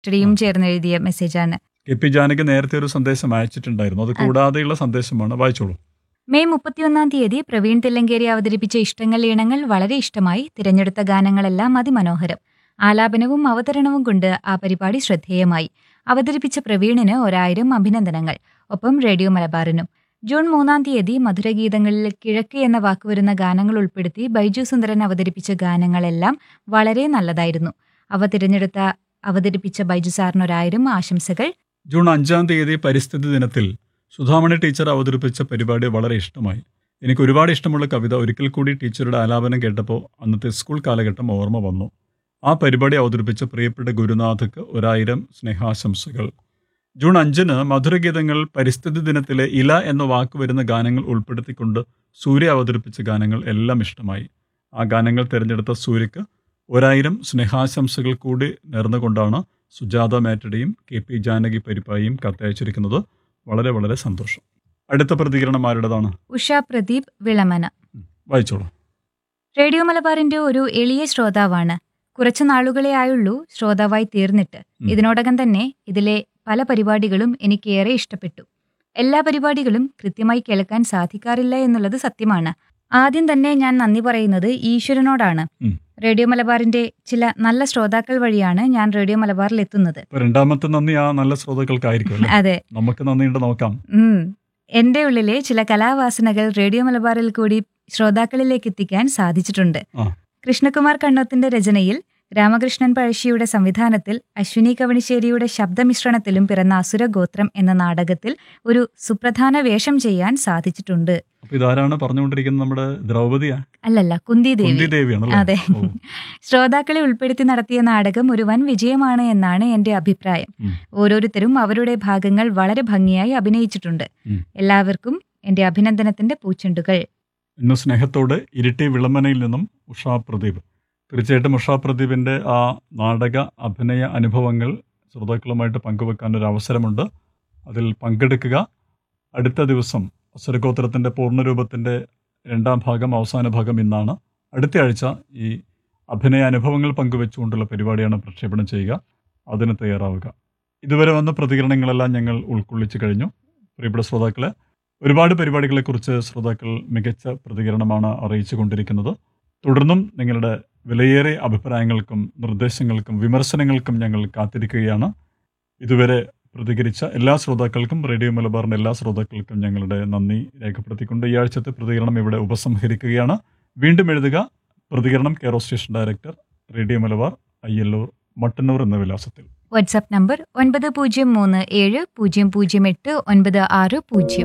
Team ചേർന്ന് എഴുതിയ മെസ്സേജാണ് കെ പി ജാനകി നേരത്തെ ഒരു സന്ദേശം അയച്ചിട്ടുണ്ടായിരുന്നു അത് കൂടാതെയുള്ള സന്ദേശമാണ് വായിച്ചോളൂ മെയ് മുപ്പത്തിയൊന്നാം തീയതി പ്രവീൺ തില്ലങ്കേരി അവതരിപ്പിച്ച ഇഷ്ടങ്ങൾ ഈണങ്ങൾ വളരെ ഇഷ്ടമായി തിരഞ്ഞെടുത്ത ഗാനങ്ങളെല്ലാം അതിമനോഹരം ആലാപനവും അവതരണവും കൊണ്ട് ആ പരിപാടി ശ്രദ്ധേയമായി അവതരിപ്പിച്ച പ്രവീണിന് ഒരായിരം അഭിനന്ദനങ്ങൾ ഒപ്പം റേഡിയോ മലബാറിനും ജൂൺ മൂന്നാം തീയതി മധുരഗീതങ്ങളിൽ കിഴക്ക് എന്ന വാക്ക് വരുന്ന ഗാനങ്ങൾ ഉൾപ്പെടുത്തി ബൈജു സുന്ദരൻ അവതരിപ്പിച്ച ഗാനങ്ങളെല്ലാം വളരെ നല്ലതായിരുന്നു അവ തിരഞ്ഞെടുത്ത അവതരിപ്പിച്ച ബൈജു സാറിനൊരായിരം ആശംസകൾ ജൂൺ അഞ്ചാം തീയതി പരിസ്ഥിതി ദിനത്തിൽ സുധാമണി ടീച്ചർ അവതരിപ്പിച്ച പരിപാടി വളരെ ഇഷ്ടമായി എനിക്ക് ഒരുപാട് ഇഷ്ടമുള്ള കവിത ഒരിക്കൽ കൂടി ടീച്ചറുടെ ആലാപനം കേട്ടപ്പോൾ അന്നത്തെ സ്കൂൾ കാലഘട്ടം ഓർമ്മ വന്നു ആ പരിപാടി അവതരിപ്പിച്ച പ്രിയപ്പെട്ട ഗുരുനാഥക്ക് ഒരായിരം സ്നേഹാശംസകൾ ജൂൺ അഞ്ചിന് മധുരഗീതങ്ങൾ പരിസ്ഥിതി ദിനത്തിലെ ഇല എന്ന വാക്ക് വരുന്ന ഗാനങ്ങൾ ഉൾപ്പെടുത്തിക്കൊണ്ട് സൂര്യ അവതരിപ്പിച്ച ഗാനങ്ങൾ എല്ലാം ഇഷ്ടമായി ആ ഗാനങ്ങൾ തിരഞ്ഞെടുത്ത സൂര്യക്ക് ഒരായിരം സ്നേഹാശംസകൾ കൂടി നേർന്നുകൊണ്ടാണ് സുജാത മാറ്റടിയും കെ പി ജാനകി പരിപ്പായും കത്തയച്ചിരിക്കുന്നത് വളരെ വളരെ സന്തോഷം അടുത്ത പ്രതികരണം ആരുടേതാണ് ഉഷ പ്രദീപ് വിളമന വായിച്ചോളൂ റേഡിയോ മലബാറിന്റെ ഒരു എളിയ ശ്രോതാവാണ് കുറച്ചു നാളുകളെ ആയുള്ളൂ ശ്രോതാവായി തീർന്നിട്ട് ഉം. ഇതിനോടകം തന്നെ ഇതിലെ പല പരിപാടികളും എനിക്കേറെ ഇഷ്ടപ്പെട്ടു എല്ലാ പരിപാടികളും കൃത്യമായി കേൾക്കാൻ സാധിക്കാറില്ല എന്നുള്ളത് സത്യമാണ് ആദ്യം തന്നെ ഞാൻ നന്ദി പറയുന്നത് ഈശ്വരനോടാണ് ഉം. റേഡിയോ മലബാറിന്റെ ചില നല്ല ശ്രോതാക്കൾ വഴിയാണ് ഞാൻ റേഡിയോ മലബാറിൽ എത്തുന്നത് ഇപ്പൊ രണ്ടാമത്തെ നന്ദി ആ നല്ല ശ്രോതാക്കൾക്കായിരിക്കും അല്ലേ അതെ നമുക്ക് നന്ദിയുണ്ട് നോക്കാം ഉം. എന്റെ ഉള്ളിലെ ചില കലാവാസനകൾ റേഡിയോ മലബാറിൽ കൂടി ശ്രോതാക്കളിലേക്ക് എത്തിക്കാൻ സാധിച്ചിട്ടുണ്ട് ആ. കൃഷ്ണകുമാർ കണ്ണോത്തിന്റെ രചനയിൽ രാമകൃഷ്ണൻ പഴശ്ശിയുടെ സംവിധാനത്തിൽ അശ്വിനി കവണിശ്ശേരിയുടെ ശബ്ദമിശ്രണത്തിലും പിറന്ന അസുരഗോത്രം എന്ന നാടകത്തിൽ ഒരു സുപ്രധാന വേഷം ചെയ്യാൻ സാധിച്ചിട്ടുണ്ട് അപ്പൊ ഇതാരാണ് പറഞ്ഞുകൊണ്ടിരിക്കുന്നത് നമ്മുടെ ദ്രൗപതിയാ അല്ലല്ല കുന്തി കുന്തി ദേവി ദേവിയാണല്ലേ അതെ ഓ. ശ്രോതാക്കളെ ഉൾപ്പെടുത്തി നടത്തിയ നാടകം ഒരു വൻ വിജയമാണ് എന്നാണ് എന്റെ അഭിപ്രായം ഉം. ഓരോരുത്തരും അവരുടെ ഭാഗങ്ങൾ വളരെ ഭംഗിയായി അഭിനയിച്ചിട്ടുണ്ട് ഉം. എല്ലാവർക്കും എന്റെ അഭിനന്ദനത്തിന്റെ പൂച്ചെണ്ടുകൾ ഇന്ന് സ്നേഹത്തോടെ ഇരിട്ടി വിളമ്പനയിൽ നിന്നും ഉഷാ പ്രദീപ് തീർച്ചയായിട്ടും ഉഷാ പ്രദീപിൻ്റെ ആ നാടക അഭിനയ അനുഭവങ്ങൾ ശ്രോതാക്കളുമായിട്ട് പങ്കുവെക്കാൻ ഒരു അവസരമുണ്ട് അതിൽ പങ്കെടുക്കുക അടുത്ത ദിവസം അസുരഗോത്രത്തിൻ്റെ പൂർണ്ണരൂപത്തിൻ്റെ രണ്ടാം ഭാഗം അവസാന ഭാഗം ഇന്നാണ് അടുത്ത ആഴ്ച ഈ അഭിനയ അനുഭവങ്ങൾ പങ്കുവെച്ചുകൊണ്ടുള്ള പരിപാടിയാണ് പ്രക്ഷേപണം ചെയ്യുക അതിന് തയ്യാറാവുക ഇതുവരെ വന്ന പ്രതികരണങ്ങളെല്ലാം ഞങ്ങൾ ഉൾക്കൊള്ളിച്ചു കഴിഞ്ഞു പ്രിയപ്പെട്ട ശ്രോതാക്കളെ ഒരുപാട് പരിപാടികളെക്കുറിച്ച് ശ്രോതാക്കൾ മികച്ച പ്രതികരണമാണ് അറിയിച്ചു കൊണ്ടിരിക്കുന്നത് തുടർന്നും നിങ്ങളുടെ വിലയേറിയ അഭിപ്രായങ്ങൾക്കും നിർദ്ദേശങ്ങൾക്കും വിമർശനങ്ങൾക്കും ഞങ്ങൾ കാത്തിരിക്കുകയാണ് ഇതുവരെ പ്രതികരിച്ച എല്ലാ ശ്രോതാക്കൾക്കും റേഡിയോ മലബാറിൻ്റെ എല്ലാ ശ്രോതാക്കൾക്കും ഞങ്ങളുടെ നന്ദി രേഖപ്പെടുത്തിക്കൊണ്ട് ഈ ആഴ്ചത്തെ പ്രതികരണം ഇവിടെ ഉപസംഹരിക്കുകയാണ് വീണ്ടും എഴുതുക പ്രതികരണം care of station director radio Malabar Ayyallur Mattannur എന്ന വിലാസത്തിൽ വാട്സാപ്പ് നമ്പർ ഒൻപത് പൂജ്യം മൂന്ന് ഏഴ് പൂജ്യം പൂജ്യം എട്ട് ഒൻപത് ആറ് പൂജ്യം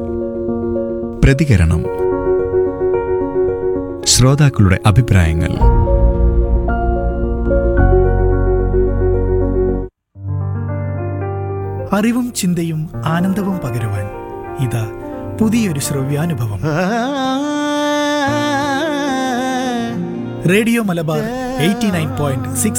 പ്രതികരണം ശ്രോതാക്കളുടെ അഭിപ്രായങ്ങൾ അറിവും ചിന്തയും ആനന്ദവും പകരുവാൻ ഇതാ പുതിയൊരു ശ്രവ്യാനുഭവം radio Malabar eighty nine point six